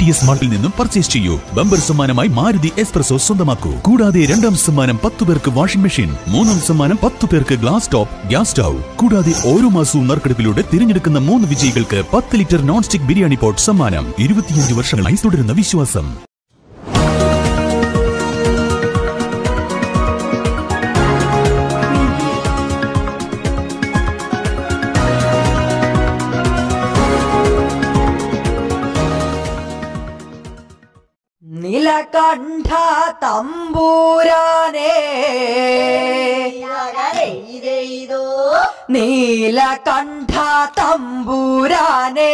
T S മാർട്ടിൽ നിന്നും purchase ചെയ്യൂ bumper സമ്മാനമായി മാരുതി എക്സ്പ്രസോ സ്വന്തമാക്കൂ കൂടാതെ രണ്ടാം സമ്മാനം പത്ത് പേർക്ക് വാഷിംഗ് മെഷീൻ മൂന്നാം സമ്മാനം പത്ത് പേർക്ക് ഗ്ലാസ് ടോപ്പ് ഗ്യാസ് സ്റ്റൗ കൂടാതെ ഓരോ മാസവും നറുക്കെടുപ്പിലൂടെ തിരഞ്ഞെടുക്കുന്ന മൂന്ന് വിജയികൾക്ക് പത്ത് litre non stick biryani pot സമ്മാനം ഇരുപത്തിയഞ്ച് വർഷങ്ങളായി തുടരുന്ന വിശ്വാസം നിലകണ്ഠ തമ്പൂരാനേ നീലകണ്ഠ തമ്പൂരാനേ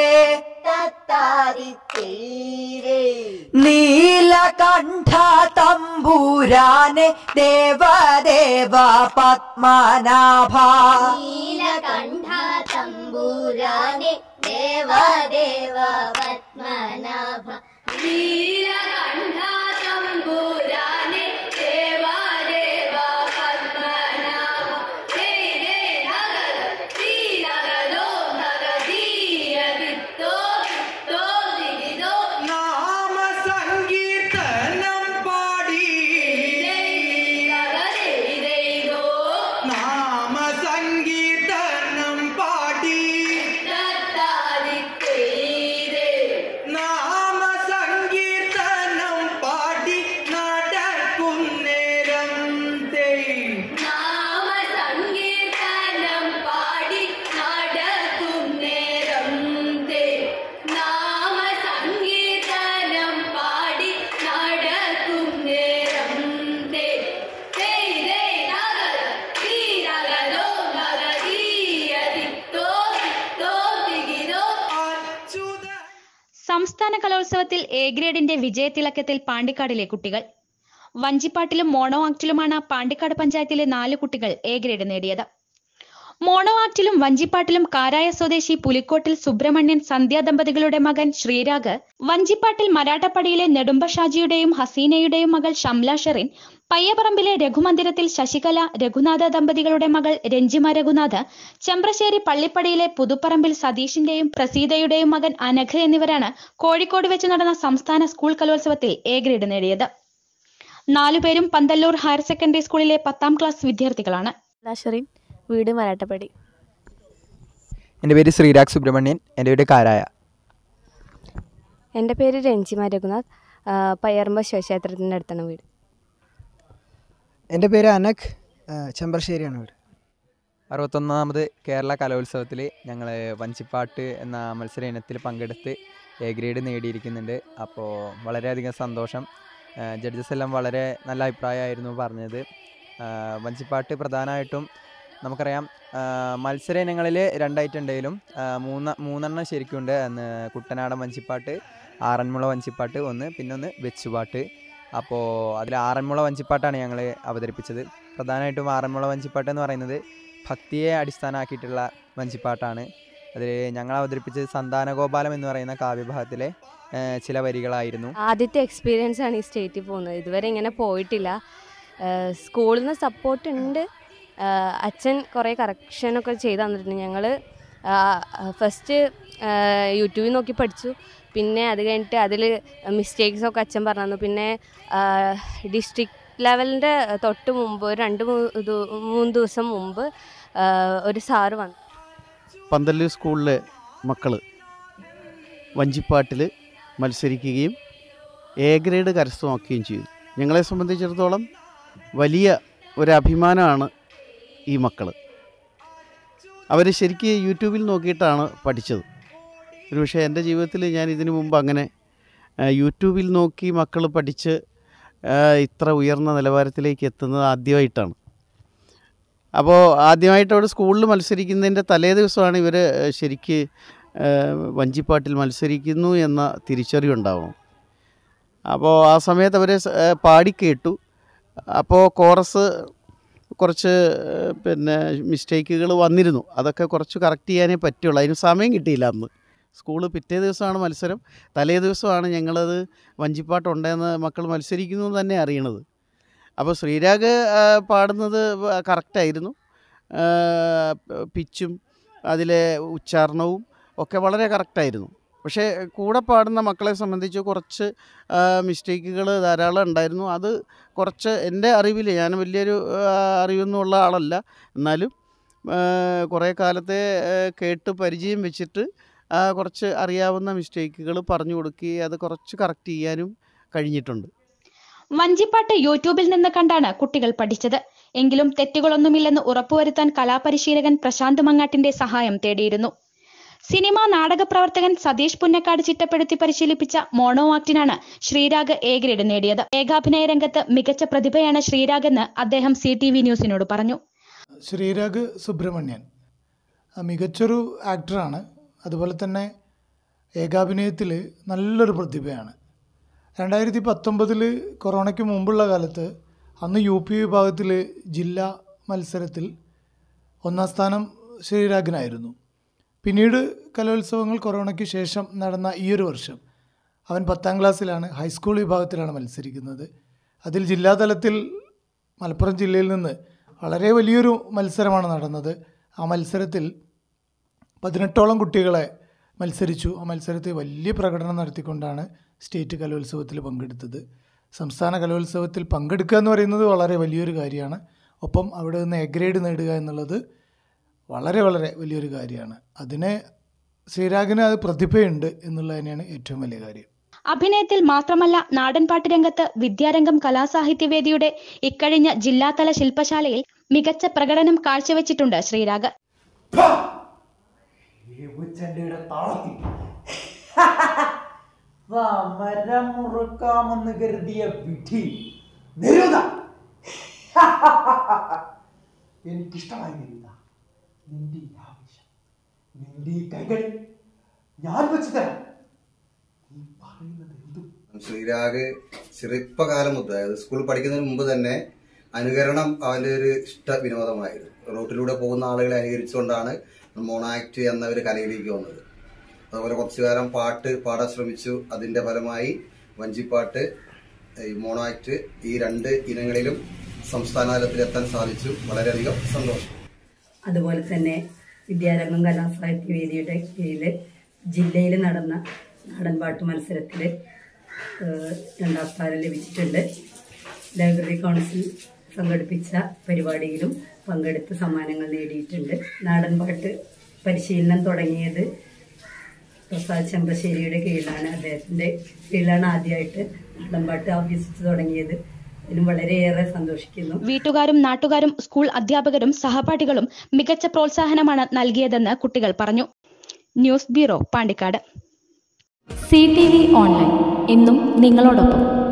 നീലകണ്ഠ തമ്പൂരാനെ ദേവദേവ പത്മനാഭ നീലകണ്ഠ തമ്പുരാനെ ദേവദേവ പത്മനാഭ നീലകണ്ഠ തമ്പുരാനെ ദേവദേവ പത്മനാഭ ഹേ ഹേ നഗര ശ്രീനഗരോ നഗരീയതിത്തോ തോ ദിഗിതോ നാമ സങ്കീർത്തനം പാടി നഗരീരൈതോ നാമ സങ്കീർത്തനം പാടി ദത്താദിത്തേരേ നാമ സങ്കീർത്തനം പാടി നടക്കുന്നേരം തേ നാമ സങ്കീർത്തനം പാടി നടക്കും നേരം തേ നാമ സങ്കീർത്തനം പാടി നടക്കും നേരം തേ തേ തേ നഗര ശ്രീനഗരോ നഗരീയതിത്തോ തിത്തോ തിഗിതോ അച്യുത സംസ്ഥാന കലോത്സവത്തിൽ എ ഗ്രേഡിന്റെ വിജയത്തിളക്കത്തിൽ പാണ്ടിക്കാടിലെ കുട്ടികൾ വഞ്ചിപ്പാട്ടിലും മോണോ ആക്ടിലുമാണ് പാണ്ടിക്കാട് പഞ്ചായത്തിലെ നാല് കുട്ടികൾ എ ഗ്രേഡ് നേടിയത് മോണോ ആക്ടിലും വഞ്ചിപ്പാട്ടിലും കാരായ സ്വദേശി പുലിക്കോട്ടിൽ സുബ്രഹ്മണ്യൻ സന്ധ്യ ദമ്പതികളുടെ മകൻ ശ്രീരാഗ് വഞ്ചിപ്പാട്ടിൽ മരാട്ടപ്പടിയിലെ നെടുമ്പ ഷാജിയുടെയും ഹസീനയുടെയും മകൾ ഷംല ഷെറിൻ പയ്യപറമ്പിലെ രഘുമന്ദിരത്തിൽ ശശികല രഘുനാഥ ദമ്പതികളുടെ മകൾ രഞ്ജിമ രഘുനാഥ് ചെമ്പ്രശ്ശേരി പള്ളിപ്പടിയിലെ പുതുപ്പറമ്പിൽ സതീഷിന്റെയും പ്രസീതയുടെയും മകൻ അനഘ എന്നിവരാണ് കോഴിക്കോട് വെച്ച് നടന്ന സംസ്ഥാന സ്കൂൾ കലോത്സവത്തിൽ എ ഗ്രേഡ് നേടിയത് നാലുപേരും പന്തല്ലൂർ ഹയർ സെക്കൻഡറി സ്കൂളിലെ പത്താം ക്ലാസ് വിദ്യാർത്ഥികളാണ് ഷെറിൻ വീട് മരാട്ടപ്പടി എൻ്റെ പേര് ശ്രീരാഗ് സുബ്രഹ്മണ്യൻ എൻ്റെ വീട് കാരായ എൻ്റെ പേര് രഞ്ജിമ രഘുനാഥ് ആ, പയ്യർമ്പ ശിവക്ഷേത്രത്തിൻ്റെ അടുത്താണ് വീട് എൻ്റെ പേര് അനക് ചെമ്പ്രശ്ശേരിയാണ് വീട് അറുപത്തൊന്നാമത് കേരള കലോത്സവത്തിൽ ഞങ്ങൾ വഞ്ചിപ്പാട്ട് എന്ന മത്സര ഇനത്തിൽ പങ്കെടുത്ത് എ ഗ്രേഡ് നേടിയിരിക്കുന്നുണ്ട് അപ്പോൾ വളരെയധികം സന്തോഷം ജഡ്ജസ് എല്ലാം വളരെ നല്ല അഭിപ്രായമായിരുന്നു പറഞ്ഞത് ആ, വഞ്ചിപ്പാട്ട് പ്രധാനമായിട്ടും നമുക്കറിയാം ആ, മത്സര ഇനങ്ങളിൽ രണ്ടായിട്ടുണ്ടെങ്കിലും ആ, മൂന്ന് മൂന്നെണ്ണം ശരിക്കുണ്ട് അന്ന് കുട്ടനാടൻ വഞ്ചിപ്പാട്ട് ആറന്മുള വഞ്ചിപ്പാട്ട് ഒന്ന് പിന്നെ ഒന്ന് വെച്ചുപാട്ട് അപ്പോൾ അതിൽ ആറന്മുള വഞ്ചിപ്പാട്ടാണ് ഞങ്ങൾ അവതരിപ്പിച്ചത് പ്രധാനമായിട്ടും ആറന്മുള വഞ്ചിപ്പാട്ട് എന്ന് പറയുന്നത് ഭക്തിയെ അടിസ്ഥാനമാക്കിയിട്ടുള്ള വഞ്ചിപ്പാട്ടാണ് അതിൽ ഞങ്ങൾ അവതരിപ്പിച്ചത് സന്താനഗോപാലം എന്ന് പറയുന്ന കാവ്യഭാഗത്തിലെ ആ, ചില വരികളായിരുന്നു ആദ്യത്തെ എക്സ്പീരിയൻസ് ആണ് ഈ സ്റ്റേറ്റിൽ പോകുന്നത് ഇതുവരെ ഇങ്ങനെ പോയിട്ടില്ല സ്കൂളിൽ നിന്ന് സപ്പോർട്ട് ഉണ്ട് ആ, അച്ഛൻ കുറേ കറക്ഷനൊക്കെ ചെയ്ത് തന്നിട്ടുണ്ട് ഞങ്ങൾ ഫസ്റ്റ് യൂട്യൂബിൽ നോക്കി പഠിച്ചു പിന്നെ അത് കഴിഞ്ഞിട്ട് അതിൽ മിസ്റ്റേക്സ് ഒക്കെ അച്ഛൻ പറഞ്ഞു തന്നു പിന്നെ ഡിസ്ട്രിക്ട് ലെവലിൻ്റെ തൊട്ട് മുമ്പ് ഒരു രണ്ട് മൂ- ദു- മൂന്ന് ദിവസം മുമ്പ് ആ, ഒരു സാറ് വന്നു പന്തല്ലൂർ സ്കൂളിലെ മക്കൾ വഞ്ചിപ്പാട്ടിൽ മത്സരിക്കുകയും എ ഗ്രേഡ് കരസ്ഥമാക്കുകയും ചെയ്തു ഞങ്ങളെ സംബന്ധിച്ചിടത്തോളം വലിയ ഒരു അഭിമാനമാണ് ഈ മക്കൾ അവർ ശരിക്ക് യൂട്യൂബിൽ നോക്കിയിട്ടാണ് പഠിച്ചത് ഒരു പക്ഷേ എൻ്റെ ജീവിതത്തിൽ ഞാൻ ഇതിനു മുമ്പ് അങ്ങനെ ആ, യൂട്യൂബിൽ നോക്കി മക്കൾ പഠിച്ച് ആ, ഇത്ര ഉയർന്ന നിലവാരത്തിലേക്ക് എത്തുന്നത് ആദ്യമായിട്ടാണ് അപ്പോൾ ആദ്യമായിട്ട് അവിടെ സ്കൂളിൽ മത്സരിക്കുന്നതിൻ്റെ തലേ ദിവസമാണ് ഇവർ ശരിക്ക് ആ, വഞ്ചിപ്പാട്ടിൽ മത്സരിക്കുന്നു എന്ന തിരിച്ചറിവുണ്ടാവണം അപ്പോൾ ആ സമയത്ത് അവർ പാടിക്കേട്ടു അപ്പോൾ കോറസ് കുറച്ച് ആ, പിന്നെ മിസ്റ്റേക്കുകൾ വന്നിരുന്നു അതൊക്കെ കുറച്ച് കറക്റ്റ് ചെയ്യാനേ പറ്റുള്ളൂ അതിന് സമയം കിട്ടിയില്ല അന്ന് സ്കൂള് പിറ്റേ ദിവസമാണ് മത്സരം തലേ ദിവസമാണ് ഞങ്ങളത് വഞ്ചിപ്പാട്ടുണ്ടെന്ന് മക്കൾ മത്സരിക്കുന്നു എന്ന് തന്നെ അറിയണത് അപ്പോൾ ശ്രീരാഗ് ആ, പാടുന്നത് കറക്റ്റായിരുന്നു പിച്ചും അതിലെ ഉച്ചാരണവും ഒക്കെ വളരെ കറക്റ്റായിരുന്നു പക്ഷേ കൂടെ പാടുന്ന മക്കളെ സംബന്ധിച്ച് കുറച്ച് മിസ്റ്റേക്കുകൾ ധാരാളം ഉണ്ടായിരുന്നു അത് കുറച്ച് എൻ്റെ അറിവിൽ ഞാൻ വലിയൊരു ആ, അറിവൊന്നുമുള്ള ആളല്ല എന്നാലും ആ, കുറേ കാലത്തെ ആ, കേട്ട് പരിചയം വെച്ചിട്ട് ആ, കുറച്ച് അറിയാവുന്ന മിസ്റ്റേക്കുകൾ പറഞ്ഞു കൊടുക്കുകയും അത് കുറച്ച് കറക്റ്റ് ചെയ്യാനും കഴിഞ്ഞിട്ടുണ്ട് വഞ്ചിപ്പാട്ട് യൂട്യൂബിൽ നിന്ന് കണ്ടാണ് കുട്ടികൾ പഠിച്ചത് എങ്കിലും തെറ്റുകളൊന്നുമില്ലെന്ന് ഉറപ്പുവരുത്താൻ കലാപരിശീലകൻ പ്രശാന്ത് മങ്ങാട്ടിന്റെ സഹായം തേടിയിരുന്നു സിനിമാ നാടക പ്രവർത്തകൻ സതീഷ് പുന്നക്കാട് ചിട്ടപ്പെടുത്തി പരിശീലിപ്പിച്ച മോണോ ആക്ടിനാണ് ശ്രീരാഗ് എ ഗ്രേഡ് നേടിയത് ഏകാഭിനയ രംഗത്ത് മികച്ച പ്രതിഭയാണ് ശ്രീരാഗ് എന്ന് അദ്ദേഹം സി ടി വി ന്യൂസിനോട് പറഞ്ഞു ശ്രീരാഗ് സുബ്രഹ്മണ്യൻ ആ, മികച്ചൊരു ആക്ടറാണ് അതുപോലെ തന്നെ ഏകാഭിനയത്തിൽ നല്ലൊരു പ്രതിഭയാണ് രണ്ടായിരത്തി പത്തൊമ്പതിൽ കൊറോണയ്ക്ക് മുമ്പുള്ള കാലത്ത് അന്ന് യു പി വിഭാഗത്തിൽ ജില്ലാ മത്സരത്തിൽ ഒന്നാം സ്ഥാനം ശ്രീരാഗിനായിരുന്നു പിന്നീട് കലോത്സവങ്ങൾ കൊറോണയ്ക്ക് ശേഷം നടന്ന ഈ ഒരു വർഷം അവൻ പത്താം ക്ലാസ്സിലാണ് ഹൈസ്കൂൾ വിഭാഗത്തിലാണ് മത്സരിക്കുന്നത് അതിൽ ജില്ലാതലത്തിൽ മലപ്പുറം ജില്ലയിൽ നിന്ന് വളരെ വലിയൊരു മത്സരമാണ് നടന്നത് ആ മത്സരത്തിൽ പതിനെട്ടോളം കുട്ടികളെ മത്സരിച്ചു ആ മത്സരത്തിൽ വലിയ പ്രകടനം നടത്തിക്കൊണ്ടാണ് സ്റ്റേറ്റ് കലോത്സവത്തിൽ പങ്കെടുത്തത് സംസ്ഥാന കലോത്സവത്തിൽ പങ്കെടുക്കുക എന്ന് പറയുന്നത് വളരെ വലിയൊരു കാര്യമാണ് ഒപ്പം അവിടെ നിന്ന് എ ഗ്രേഡ് നേടുക എന്നുള്ളത് വളരെ വളരെ വലിയൊരു കാര്യമാണ് അതിനെ ശ്രീരാഗിന് അത് പ്രതിഭയുണ്ട് എന്നുള്ളത് തന്നെയാണ് ഏറ്റവും വലിയ കാര്യം അഭിനയത്തിൽ മാത്രമല്ല നാടൻപാട്ട് രംഗത്ത് വിദ്യാരംഗം കലാസാഹിത്യവേദിയുടെ ഇക്കഴിഞ്ഞ ജില്ലാതല ശില്പശാലയിൽ മികച്ച പ്രകടനം കാഴ്ചവെച്ചിട്ടുണ്ട് ശ്രീരാഗ് താളത്തിൽ സമരം മുറുക്കാമെന്ന് കരുതിയ വിധി നിരുത എനിക്കിഷ്ടമായി നിരുത നിന്റെ ഈ ആവേശം നിന്റെ ഈ കൈകൾ ഞാൻ വെച്ച് തരാം നീ പറയുന്നത് എന്തും ശ്രീരാഗ് ചെറുപ്പകാലം മുതൽ അതായത് സ്കൂളിൽ പഠിക്കുന്നതിന് മുമ്പ് തന്നെ അനുകരണം അവന്റെ ഒരു ഇഷ്ട വിനോദമായിരുന്നു റോട്ടിലൂടെ പോകുന്ന ആളുകളെ അനുകരിച്ചുകൊണ്ടാണ് മോണോ ആക്ട് എന്ന ഒരു കലയിലേക്ക് വന്നത് അതുപോലെ കുറച്ചു കാലം പാട്ട് പാടാൻ ശ്രമിച്ചു അതിന്റെ ഫലമായി വഞ്ചിപ്പാട്ട് ഈ മോണോ ആക്ട് ഈ രണ്ട് ഇനങ്ങളിലും സംസ്ഥാന തലത്തിൽ എത്താൻ സാധിച്ചു വളരെയധികം സന്തോഷം അതുപോലെ തന്നെ വിദ്യാരംഗം കലാസാഹിത്യ വേദിയുടെ കീഴിൽ ജില്ലയിൽ നടന്ന നാടൻപാട്ട് മത്സരത്തിൽ രണ്ടാം സ്ഥാനം ലഭിച്ചിട്ടുണ്ട് ലൈബ്രറി കൗൺസിൽ സംഘടിപ്പിച്ച പരിപാടിയിലും പങ്കെടുത്ത് സമ്മാനങ്ങൾ നേടിയിട്ടുണ്ട് നാടൻപാട്ട് പരിശീലനം തുടങ്ങിയത് പ്രസാദ് ചെമ്പശ്ശേരിയുടെ കീഴിലാണ് അദ്ദേഹത്തിൻ്റെ കീഴിലാണ് ആദ്യമായിട്ട് നാടൻപാട്ട് അഭ്യസിച്ചു തുടങ്ങിയത് ഇതിലും വളരെയേറെ സന്തോഷിക്കുന്നു വീട്ടുകാരും നാട്ടുകാരും സ്കൂൾ അധ്യാപകരും സഹപാഠികളും മികച്ച പ്രോത്സാഹനമാണ് നൽകിയതെന്ന് കുട്ടികൾ പറഞ്ഞു news bureau Pandikkad C T V online എന്നും നിങ്ങളോടൊപ്പം